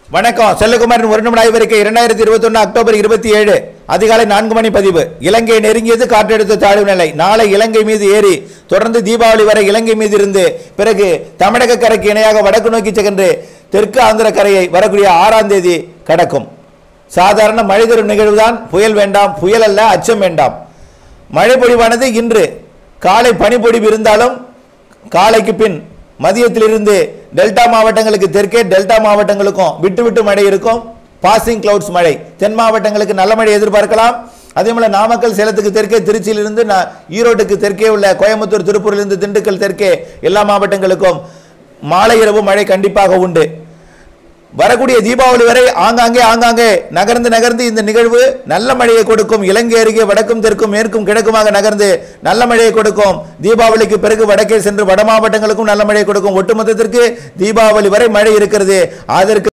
வணக்கம் செல்லகுமாரின் ஒரு நிமிட ஆய்வறிக்கை இரண்டாயிரத்தி இருபத்தி ஒன்று அக்டோபர் இருபத்தி ஏழு அதிகாலை நான்கு மணி பதிவு இலங்கை நெருங்கியது காற்றழுத்த தாழ்வு நிலை நாளை இலங்கை மீது ஏறி தொடர்ந்து தீபாவளி வரை இலங்கை மீது இருந்து பிறகு தமிழக கரைக்கு இணையாக வடக்கு நோக்கி சென்று தெற்கு ஆந்திர கரையை வரக்கூடிய ஆறாம் தேதி கடக்கும் சாதாரண மழை தரும் நிகழ்வுதான் புயல் வேண்டாம் புயல் அல்ல அச்சம் வேண்டாம் மழை பொழிவானது இன்று காலை பனிப்பொழிவு இருந்தாலும் காலைக்கு பின் மதியத்திலிருந்து டெல்டா மாவட்டங்களுக்கு தெற்கே டெல்டா மாவட்டங்களுக்கும் விட்டு விட்டு மழை இருக்கும் பாசிங் கிளவுட்ஸ் மழை தென் மாவட்டங்களுக்கு நல்ல மழை எதிர்பார்க்கலாம் அதே போல நாமக்கல் சேலத்துக்கு தெற்கே திருச்சியிலிருந்து நா- ஈரோட்டுக்கு தெற்கே உள்ள கோயம்புத்தூர் திருப்பூரிலிருந்து திண்டுக்கல் தெற்கே எல்லா மாவட்டங்களுக்கும் மாலை இரவு மழை கண்டிப்பாக உண்டு வரக்கூடிய தீபாவளி வரை ஆங்காங்கே ஆங்காங்கே நகர்ந்து நகர்ந்து இந்த நிகழ்வு நல்ல மழையை கொடுக்கும் இலங்கை அருகே வடக்கும் தெற்கும் மேற்கும் கிழக்குமாக நகர்ந்து நல்ல மழையை கொடுக்கும் தீபாவளிக்கு பிறகு வடக்கே சென்று வட மாவட்டங்களுக்கும் நல்ல மழையை கொடுக்கும் ஒட்டுமொத்தத்திற்கு தீபாவளி வரை மழை இருக்கிறது அதற்கு